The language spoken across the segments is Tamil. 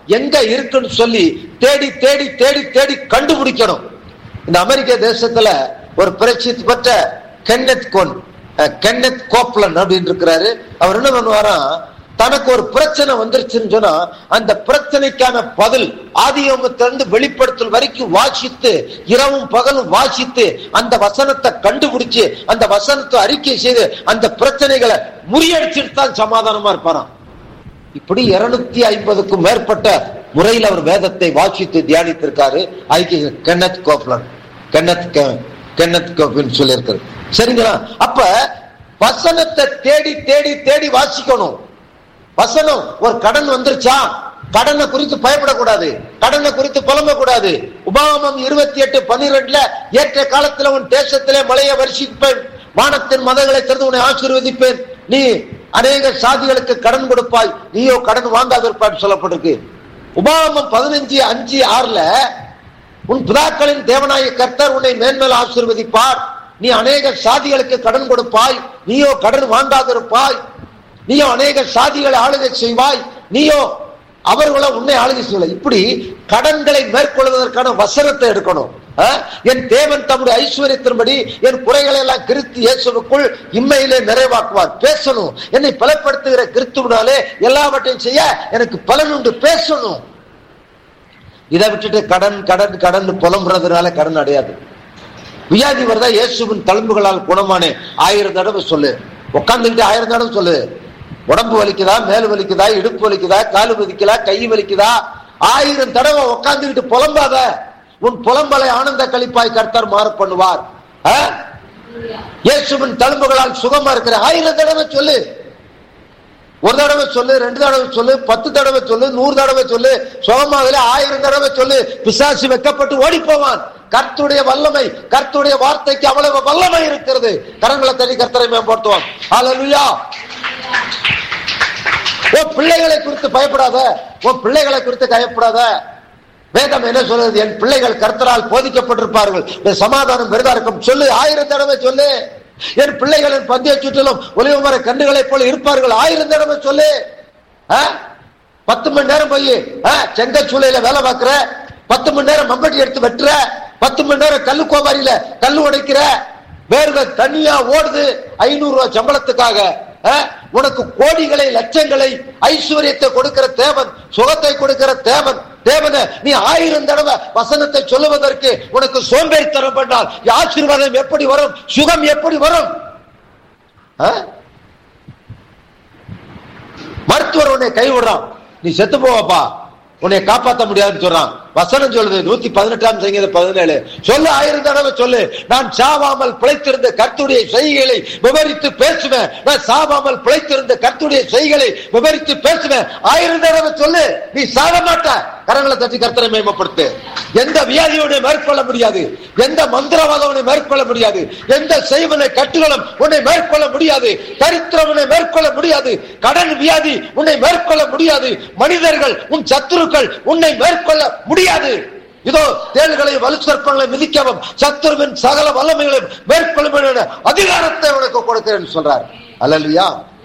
எங்க இருக்குன்னு சொல்லி தேடி தேடி தேடி தேடி கண்டுபிடிக்கணும் இந்த அமெரிக்க தேசத்துல ஒரு பிரசித்தி பெற்ற கென்னத் கோன் அஹ், கென்னத் கோப்லன் அப்படின்னு இருக்கிறாரு அவர் என்ன பண்ணுவாராம் தனக்கு ஒரு பிரச்சனை வந்துருச்சுன்னு சொன்னா அந்த பிரச்சனைக்கான பதில் ஆதியோகத்திலிருந்து வெளிப்படுத்தல் வரைக்கும் வாசித்து இரவும் பகலும் வாசித்து அந்த வசனத்தை கண்டுபிடிச்சு அந்த வசனத்தை அறிக்கை செய்து அந்த பிரச்சனைகளை முறியடிச்சுட்டு தான் சமாதானமா இருப்பாராம் இப்படி இருநூத்தி ஐம்பதுக்கும் மேற்பட்ட முறையில் அவர் வேதத்தை வாசித்து தியானித்திருக்காரு ஐக்கிய கென்னத் கோப்லன் கென்னத் கெ- கென்னத் கோப்லன் சொல்லியிருக்காரு சரிங்களா அப்ப வசனத்தை தேடி தேடி தேடி வாசிக்கணும் வசனம் ஒரு கடன் வந்துருச்சா கடனை குறித்து பயப்படக்கூடாது கடனை குறித்து புலம்பக்கூடாது உபாமம் இருபத்தி எட்டு பன்னிரெண்டுல ஏற்ற காலத்துல உன் தேசத்திலே மழையை வருஷிப்பேன் வானத்தின் மதங்களை திறந்து உன்னை ஆசீர்வதிப்பேன் நீ அநேக சாதிகளுக்கு கடன் கொடுப்பாய் நீயோ கடன் வாங்காதிருப்பாய் சொல்லப்பட்டிருக்கு உபாமம் பதினஞ்சு அஞ்சு ஆறுல உன் பிதாக்களின் தேவனாய கர்த்தர் உன்னை மேன்மேல் ஆசீர்வதிப்பார் நீ அநேக சாதிகளுக்கு கடன் கொடுப்பாய் நீயோ கடன் வாங்காதிருப்பாய் நீயோ அநேக சாதிகளை ஆளுகை செய்வாய் நீயோ அவர்கள உன்னை ஆளுகை செய்யல இப்படி கடன்களை மேற்கொள்வதற்கான வசனத்தை எடுக்கணும் ஆ? என் தேவன் தம்முடைய ஐஸ்வர்யத்தின்படி என் குறைகளை எல்லாம் கிறிஸ்து இயேசுவுக்குள் இம்மையிலே நிறைவாக்குவார் பேசணும் என்னை பலப்படுத்துகிற கிறிஸ்துவனாலே எல்லாவற்றையும் செய்ய எனக்கு பலன் உண்டு பேசணும் இதை விட்டுட்டு கடன் கடன் கடன் புலம்புறதுனால கடன் அடையாது வியாதி வருதா இயேசுவின் தழும்புகளால் குணமானே ஆயிரம் தடவை சொல்லு உட்காந்துக்கிட்டு ஆயிரம் தடவை சொல்லு உடம்பு வலிக்குதா மேல் வலிக்குதா இடுப்பு வலிக்குதா காலு வலிக்குதா கை வலிக்குதா ஆயிரம் தடவை உட்காந்துக்கிட்டு புலம்பாத உன் புலம்பலை ஆனந்த கழிப்பாய் கர்த்தர் மாற பண்ணுவார் ஆ? இயேசுவின் தழும்புகளால் சுகமா இருக்கிற ஆயிரம் தடவை சொல்லு ஒரு தடவை சொல்லு ரெண்டு தடவை சொல்லு பத்து தடவை சொல்லு நூறு தடவை சொல்லு சுகமாகல ஆயிரம் தடவை சொல்லு பிசாசு வெக்கப்பட்டு ஓடி போவான் கர்த்துடைய வல்லமை கர்த்துடைய வார்த்தைக்கு அவ்வளவு வல்லமை இருக்கிறது கரங்களை தனி கர்த்தரை மேம்படுத்துவான் ஹalleluya உன் பிள்ளைகளை குறித்து பயப்படாத உன் பிள்ளைகளை குறித்து பயப்படாத வேதம் என்ன சொல்றது என் பிள்ளைகள் கர்த்தரால் போதிக்கப்பட்டிருப்பார்கள் இந்த சமாதானம் பெரிதா இருக்கும் சொல்லு ஆயிரம் தடவை சொல்லு என் பிள்ளைகளின் பந்தய சுற்றிலும் ஒளிவு மர கண்டுகளைப் போல இருப்பார்கள் ஆயிரம் தடவை சொல்லு ஆ? பத்து மணி நேரம் போய் செங்கச்சூளையில வேலை பார்க்கிற பத்து மணி நேரம் மம்பட்டி எடுத்து வெட்டுற பத்து மணி நேரம் கல்லு கோமாரியில கல்லு உடைக்கிற வேர்வை தனியா ஓடுது ஐநூறு ரூபாய் சம்பளத்துக்காக ஆ? உனக்கு கோடிகளை லட்சங்களை ஐஸ்வர்யத்தை கொடுக்கிற தேவன் சுகத்தை கொடுக்கிற தேவன் தேவன நீ ஆயிரம் தடவை வசனத்தை சொல்லுவதற்கு உனக்கு சோம்பேறித்தனம் பண்ணால் ஆசீர்வாதம் எப்படி வரும் சுகம் எப்படி வரும் ஆ? மருத்துவர் உன்னை கைவிடுறான் நீ செத்து போவப்பா உன்னை காப்பாற்ற முடியாதுன்னு சொல்றான் வசனம் சொல்லுது நூத்தி பதினெட்டாம் சங்கீதம் பதினேழு சொல்லு ஆயிரம் தடவை சொல்லு நான் சாவாமல் பிழைத்திருந்த கர்த்துடைய செய்கைகளை விவரித்து பேசுவேன் நான் சாவாமல் பிழைத்திருந்த கர்த்துடைய செய்கைகளை விவரித்து பேசுவேன் ஆயிரம் தடவை சொல்லு நீ சாக மாட்ட கரங்களை தட்டி கர்த்தரை மேம்படுத்து எந்த வியாதியோட மேற்கொள்ள முடியாது எந்த மந்திரவாதம் உன்னை மேற்கொள்ள முடியாது எந்த செய்வனை கட்டுகளும் உன்னை மேற்கொள்ள முடியாது தரித்திரம் உன்னை மேற்கொள்ள முடியாது கடன் வியாதி உன்னை மேற்கொள்ள முடியாது மனிதர்கள் உன் சத்துருக்கள் உன்னை மேற்கொள்ள முடியாது இதோ தேள்களை வலு சர்ப்பங்களை மிதிக்கவும் சத்துருவின் சகல வல்லமைகளையும் மேற்கொள்ளும் என்ற அதிகாரத்தை உனக்கு கொடுக்கிறேன் சொல்றார் அல்லல்வியா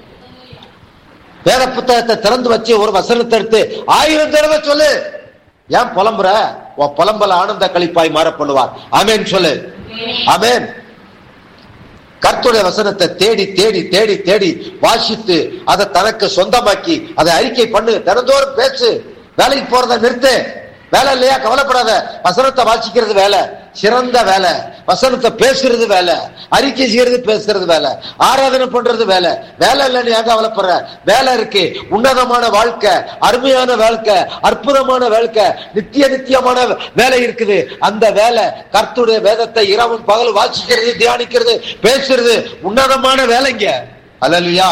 வேத புத்தகத்தை திறந்து வச்சு ஒரு வசனத்தை எடுத்து ஆயிரம் தடவை சொல்லு ஏன் புலம்புற உன் புலம்பல ஆனந்த கழிப்பாய் மாற பண்ணுவார் ஆமேன் சொல்லு ஆமேன் கர்த்துடைய வசனத்தை தேடி தேடி தேடி தேடி வாசித்து அதை தனக்கு சொந்தமாக்கி அதை அறிக்கை பண்ணு தினந்தோறும் பேசு வேலைக்கு போறதை நிறுத்து வேலை இல்லையா கவலைப்படாத வசனத்தை வாசிக்கிறது வேலை சிறந்த வேலை வசனத்தை பேசுறது வேலை அறிக்கை செய்யறது பேசுறது வேலை ஆராதனை பண்றது வேலை வேலை இல்லைன்னு ஏன் கவலைப்படுற வேலை இருக்கு உன்னதமான வாழ்க்கை அருமையான வாழ்க்கை அற்புதமான வாழ்க்கை நித்திய நித்தியமான வேலை இருக்குது அந்த வேலை கர்த்துடைய வேதத்தை இரவும் பகல் வாசிக்கிறது தியானிக்கிறது பேசுறது உன்னதமான வேலைங்க அல்லல்லையா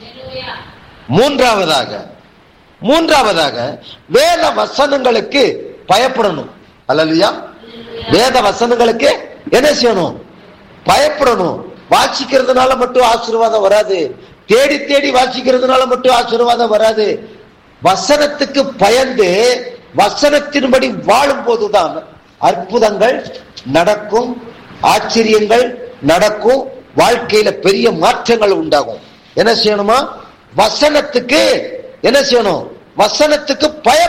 மூன்றாவதாக மூன்றாவதாக வேத வசனங்களுக்கு பயப்படணும் அல்லல்லையா வேத வசனங்களுக்கு என்ன செய்யணும் பயப்படணும் வாசிக்கிறதுனால மட்டும் ஆசீர்வாதம் வராது தேடி தேடி வாசிக்கிறதுனால மட்டும் ஆசீர்வாதம் வராது வசனத்துக்கு பயந்து வசனத்தின்படி வாழும் போதுதான் அற்புதங்கள் நடக்கும் ஆச்சரியங்கள் நடக்கும் வாழ்க்கையில பெரிய மாற்றங்கள் உண்டாகும் என்ன செய்யணுமா வசனத்துக்கு என்ன செய்யணும் வசனத்துக்கு பய